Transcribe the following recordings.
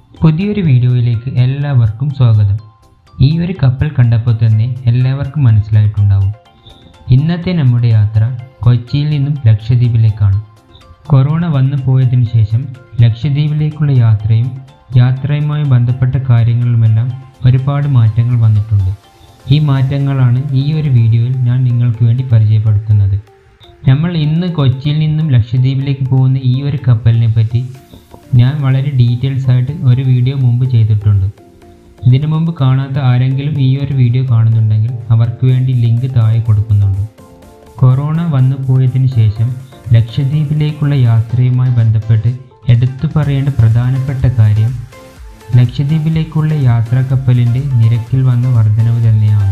പുതിയൊരു വീഡിയോയിലേക്ക് എല്ലാവർക്കും സ്വാഗതം ഈ ഒരു കപ്പൽ കണ്ടപ്പോൾ തന്നെ എല്ലാവർക്കും മനസ്സിലായിട്ടുണ്ടാവും ഇന്നത്തെ നമ്മുടെ യാത്ര കൊച്ചിയിൽ നിന്നും ലക്ഷദ്വീപിലേക്കാണ് കൊറോണ വന്നു പോയതിനു ശേഷം ലക്ഷദ്വീപിലേക്കുള്ള യാത്രയും യാത്രയുമായി ബന്ധപ്പെട്ട കാര്യങ്ങളിലുമെല്ലാം ഒരുപാട് മാറ്റങ്ങൾ വന്നിട്ടുണ്ട് ഈ മാറ്റങ്ങളാണ് ഈ ഒരു വീഡിയോയിൽ ഞാൻ നിങ്ങൾക്ക് വേണ്ടി പരിചയപ്പെടുത്തുന്നത് നമ്മൾ ഇന്ന് കൊച്ചിയിൽ നിന്നും ലക്ഷദ്വീപിലേക്ക് പോകുന്ന ഈ ഒരു കപ്പലിനെ പറ്റി ഞാൻ വളരെ ഡീറ്റെയിൽസ് ആയിട്ട് ഒരു വീഡിയോ മുമ്പ് ചെയ്തിട്ടുണ്ട് ഇതിനു മുമ്പ് കാണാത്ത ആരെങ്കിലും ഈ ഒരു വീഡിയോ കാണുന്നുണ്ടെങ്കിൽ അവർക്ക് വേണ്ടി ലിങ്ക് താഴെ കൊടുക്കുന്നുണ്ട് കൊറോണ വന്നു പോയതിനു ശേഷം ലക്ഷദ്വീപിലേക്കുള്ള യാത്രയുമായി ബന്ധപ്പെട്ട് എടുത്തു പറയേണ്ട പ്രധാനപ്പെട്ട കാര്യം ലക്ഷദ്വീപിലേക്കുള്ള യാത്രാ കപ്പലിൻ്റെ നിരക്കിൽ വന്ന വർധനവ് തന്നെയാണ്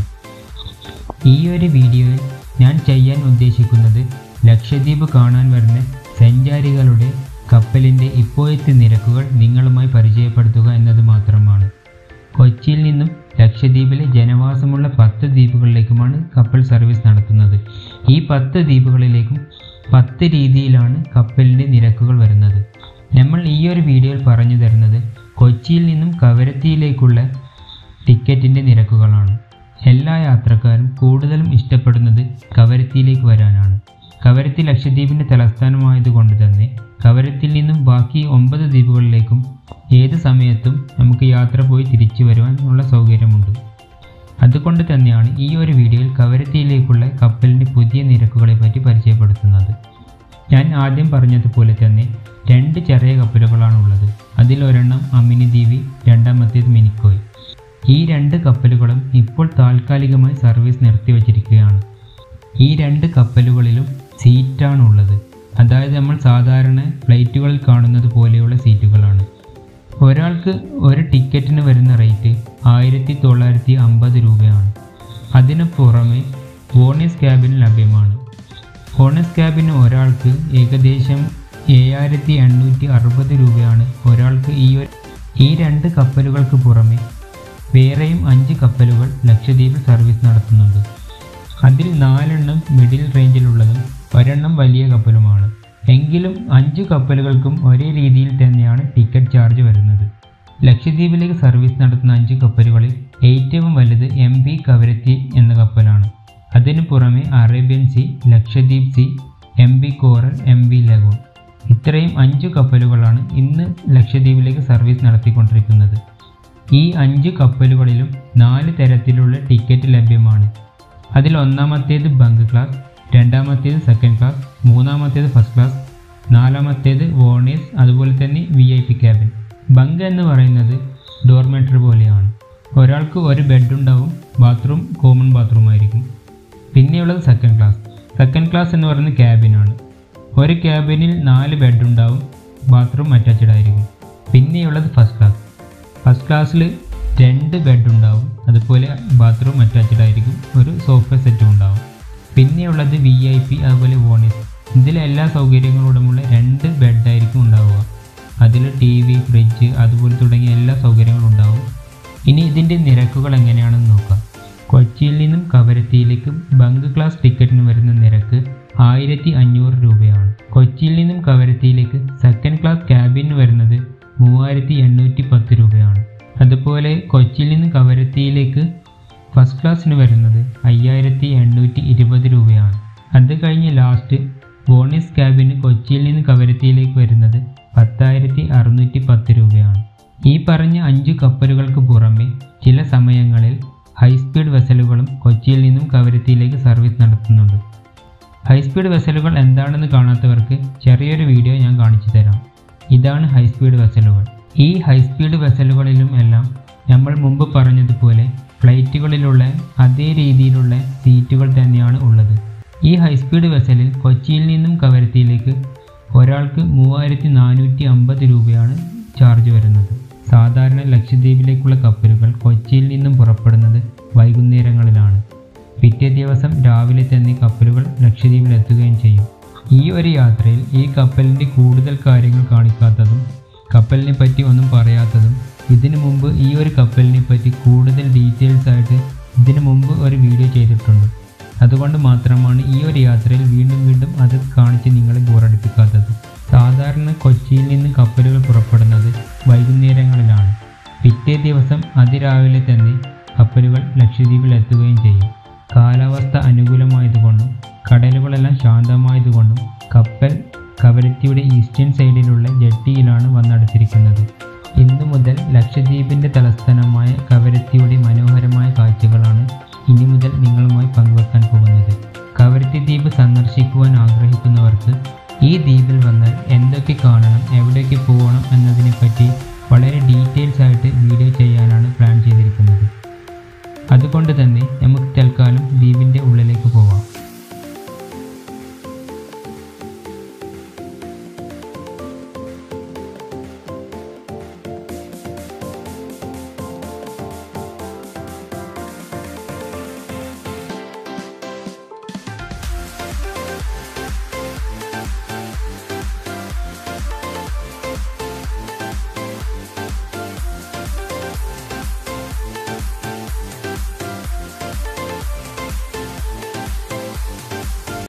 ഈ ഒരു വീഡിയോയിൽ ഞാൻ ചെയ്യാൻ ഉദ്ദേശിക്കുന്നത് ലക്ഷദ്വീപ് കാണാൻ വരുന്ന സഞ്ചാരികളുടെ കപ്പലിൻ്റെ ഇപ്പോഴത്തെ നിരക്കുകൾ നിങ്ങളുമായി പരിചയപ്പെടുത്തുക എന്നത് മാത്രമാണ് കൊച്ചിയിൽ നിന്നും ലക്ഷദ്വീപിലെ ജനവാസമുള്ള പത്ത് ദ്വീപുകളിലേക്കുമാണ് കപ്പൽ സർവീസ് നടത്തുന്നത് ഈ പത്ത് ദ്വീപുകളിലേക്കും പത്ത് രീതിയിലാണ് കപ്പലിൻ്റെ നിരക്കുകൾ വരുന്നത് നമ്മൾ ഈ ഒരു വീഡിയോയിൽ പറഞ്ഞു തരുന്നത് കൊച്ചിയിൽ നിന്നും കവരത്തിയിലേക്കുള്ള ടിക്കറ്റിൻ്റെ നിരക്കുകളാണ് എല്ലാ യാത്രക്കാരും കൂടുതലും ഇഷ്ടപ്പെടുന്നത് കവരത്തിയിലേക്ക് വരാനാണ് കവരത്തി ലക്ഷദ്വീപിൻ്റെ തലസ്ഥാനമായതുകൊണ്ട് തന്നെ കവരത്തിൽ നിന്നും ബാക്കി ഒമ്പത് ദ്വീപുകളിലേക്കും ഏത് സമയത്തും നമുക്ക് യാത്ര പോയി തിരിച്ചു വരുവാനുള്ള സൗകര്യമുണ്ട് അതുകൊണ്ട് തന്നെയാണ് ഈ ഒരു വീഡിയോയിൽ കവരത്തിയിലേക്കുള്ള കപ്പലിൻ്റെ പുതിയ നിരക്കുകളെ പറ്റി പരിചയപ്പെടുത്തുന്നത് ഞാൻ ആദ്യം പറഞ്ഞതുപോലെ തന്നെ രണ്ട് ചെറിയ കപ്പലുകളാണ് ഉള്ളത് അതിലൊരെണ്ണം അമിനി ദ്വീപി രണ്ടാമത്തേത് മിനിക്കോയ് ഈ രണ്ട് കപ്പലുകളും ഇപ്പോൾ താൽക്കാലികമായി സർവീസ് നിർത്തിവച്ചിരിക്കുകയാണ് ഈ രണ്ട് കപ്പലുകളിലും സീറ്റാണ് ഉള്ളത് അതായത് നമ്മൾ സാധാരണ ഫ്ലൈറ്റുകളിൽ കാണുന്നത് പോലെയുള്ള സീറ്റുകളാണ് ഒരാൾക്ക് ഒരു ടിക്കറ്റിന് വരുന്ന റേറ്റ് ആയിരത്തി തൊള്ളായിരത്തി അമ്പത് രൂപയാണ് അതിനു പുറമെ ബോണസ് ക്യാബിൻ ലഭ്യമാണ് ബോണസ് ക്യാബിന് ഒരാൾക്ക് ഏകദേശം ഏഴായിരത്തി എണ്ണൂറ്റി അറുപത് രൂപയാണ് ഒരാൾക്ക് ഈ ഒരു ഈ രണ്ട് കപ്പലുകൾക്ക് പുറമെ വേറെയും അഞ്ച് കപ്പലുകൾ ലക്ഷദ്വീപിൽ സർവീസ് നടത്തുന്നുണ്ട് അതിൽ നാലെണ്ണം മിഡിൽ റേഞ്ചിലുള്ളതും ഒരെണ്ണം വലിയ കപ്പലുമാണ് എങ്കിലും അഞ്ച് കപ്പലുകൾക്കും ഒരേ രീതിയിൽ തന്നെയാണ് ടിക്കറ്റ് ചാർജ് വരുന്നത് ലക്ഷദ്വീപിലേക്ക് സർവീസ് നടത്തുന്ന അഞ്ച് കപ്പലുകളിൽ ഏറ്റവും വലുത് എം പി കവരത്തി എന്ന കപ്പലാണ് അതിനു പുറമെ Arabian sea Lakshadweep sea M B Coral M B Lagoon ഇത്രയും അഞ്ച് കപ്പലുകളാണ് ഇന്ന് ലക്ഷദ്വീപിലേക്ക് സർവീസ് നടത്തിക്കൊണ്ടിരിക്കുന്നത് ഈ അഞ്ച് കപ്പലുകളിലും നാല് തരത്തിലുള്ള ടിക്കറ്റ് ലഭ്യമാണ് അതിൽ ഒന്നാമത്തേത് ബങ്ക് ക്ലാസ് രണ്ടാമത്തേത് സെക്കൻഡ് ക്ലാസ് മൂന്നാമത്തേത് ഫസ്റ്റ് ക്ലാസ് നാലാമത്തേത് വോണേഴ്സ് അതുപോലെ തന്നെ V I P cabin bunk എന്ന് പറയുന്നത് ഡോർമെട്രി പോലെയാണ് ഒരാൾക്ക് ഒരു ബെഡ് ഉണ്ടാവും ബാത്റൂം കോമൺ ബാത്റൂം ആയിരിക്കും പിന്നെയുള്ളത് സെക്കൻഡ് ക്ലാസ് സെക്കൻഡ് ക്ലാസ് എന്ന് പറയുന്നത് ക്യാബിനാണ് ഒരു ക്യാബിനിൽ നാല് ബെഡ് ഉണ്ടാവും ബാത്റൂം അറ്റാച്ച്ഡ് ആയിരിക്കും പിന്നെയുള്ളത് ഫസ്റ്റ് ക്ലാസ് ഫസ്റ്റ് ക്ലാസ്സിൽ രണ്ട് ബെഡ് ഉണ്ടാവും അതുപോലെ ബാത്റൂം അറ്റാച്ച്ഡ് ആയിരിക്കും ഒരു സോഫ സെറ്റും ഉണ്ടാവും പിന്നെയുള്ളത് വി ഐ പി അതുപോലെ വോണിസ് ഇതിൽ എല്ലാ സൗകര്യങ്ങളോടുമുള്ള രണ്ട് ബെഡായിരിക്കും ഉണ്ടാവുക അതിൽ ടി വി ഫ്രിഡ്ജ് അതുപോലെ തുടങ്ങിയ എല്ലാ സൗകര്യങ്ങളും ഉണ്ടാവും ഇനി ഇതിൻ്റെ നിരക്കുകൾ എങ്ങനെയാണെന്ന് നോക്കാം കൊച്ചിയിൽ നിന്നും കവരത്തിയിലേക്ക് ബങ്ക് ക്ലാസ് ടിക്കറ്റിന് വരുന്ന നിരക്ക് ആയിരത്തി അഞ്ഞൂറ് രൂപയാണ് കൊച്ചിയിൽ നിന്നും കവരത്തിയിലേക്ക് സെക്കൻഡ് ക്ലാസ് ക്യാബിന് വരുന്നത് മൂവായിരത്തി എണ്ണൂറ്റി പത്ത് രൂപയാണ് അതുപോലെ കൊച്ചിയിൽ നിന്ന് കവരത്തിയിലേക്ക് ഫസ്റ്റ് ക്ലാസ്സിന് വരുന്നത് അയ്യായിരത്തി എണ്ണൂറ്റി ഇരുപത് രൂപയാണ് അത് കഴിഞ്ഞ് ലാസ്റ്റ് ബോണസ് ക്യാബിന് കൊച്ചിയിൽ നിന്ന് കവരത്തിയിലേക്ക് വരുന്നത് പത്തായിരത്തി അറുന്നൂറ്റി പത്ത് രൂപയാണ് ഈ പറഞ്ഞ അഞ്ച് കപ്പലുകൾക്ക് പുറമെ ചില സമയങ്ങളിൽ ഹൈസ്പീഡ് വെസലുകളും കൊച്ചിയിൽ നിന്നും കവരത്തിയിലേക്ക് സർവീസ് നടത്തുന്നുണ്ട് ഹൈസ്പീഡ് വെസലുകൾ എന്താണെന്ന് കാണാത്തവർക്ക് ചെറിയൊരു വീഡിയോ ഞാൻ കാണിച്ചു തരാം ഇതാണ് ഹൈസ്പീഡ് വെസലുകൾ ഈ ഹൈസ്പീഡ് വെസലുകളിലും എല്ലാം നമ്മൾ മുമ്പ് പറഞ്ഞതുപോലെ ഫ്ലൈറ്റുകളിലുള്ള അതേ രീതിയിലുള്ള സീറ്റുകൾ തന്നെയാണ് ഉള്ളത് ഈ ഹൈസ്പീഡ് വെസലിൽ കൊച്ചിയിൽ നിന്നും കവരത്തിയിലേക്ക് ഒരാൾക്ക് മൂവായിരത്തി നാനൂറ്റി അമ്പത് രൂപയാണ് ചാർജ് വരുന്നത് സാധാരണ ലക്ഷദ്വീപിലേക്കുള്ള കപ്പലുകൾ കൊച്ചിയിൽ നിന്നും പുറപ്പെടുന്നത് വൈകുന്നേരങ്ങളിലാണ് പിറ്റേ ദിവസം രാവിലെ തന്നെ കപ്പലുകൾ ലക്ഷദ്വീപിൽ എത്തുകയും ചെയ്യും ഈ ഒരു യാത്രയിൽ ഈ കപ്പലിൻ്റെ കൂടുതൽ കാര്യങ്ങൾ കാണിക്കാത്തതും കപ്പലിനെ പറ്റി ഒന്നും പറയാത്തതും ഇതിനു മുമ്പ് ഈ ഒരു കപ്പലിനെ പറ്റി കൂടുതൽ ഡീറ്റെയിൽസ് ആയിട്ട് ഇതിനു മുമ്പ് ഒരു വീഡിയോ ചെയ്തിട്ടുണ്ട് അതുകൊണ്ട് മാത്രമാണ് ഈ ഒരു യാത്രയിൽ വീണ്ടും വീണ്ടും അത് കാണിച്ച് നിങ്ങളെ ബോറടിപ്പിക്കാത്തത് സാധാരണ സാധാരണ കൊച്ചിയിൽ നിന്ന് കപ്പലുകൾ പുറപ്പെടുന്നത് വൈകുന്നേരങ്ങളിലാണ് പിറ്റേ ദിവസം അതിരാവിലെ തന്നെ കപ്പലുകൾ ലക്ഷദ്വീപിൽ എത്തുകയും ചെയ്യും കാലാവസ്ഥ അനുകൂലമായതുകൊണ്ടും കടലുകളെല്ലാം ശാന്തമായതുകൊണ്ടും കപ്പൽ കവരത്തിയുടെ ഈസ്റ്റേൺ സൈഡിലുള്ള ജെട്ടിയിലാണ് വന്നടുത്തിരിക്കുന്നത് ഇന്നു മുതൽ ലക്ഷദ്വീപിൻ്റെ തലസ്ഥാനമായ കവരത്തിയുടെ മനോഹരമായ കാഴ്ചകളാണ് ഇനി മുതൽ നിങ്ങളുമായി പങ്കുവെക്കാൻ പോകുന്നത് കവരത്തി ദ്വീപ് സന്ദർശിക്കുവാൻ ആഗ്രഹിക്കുന്നവർക്ക് ഈ ദ്വീപിൽ വന്നാൽ എന്തൊക്കെ കാണണം എവിടേക്ക് പോകണം എന്നതിനെപ്പറ്റി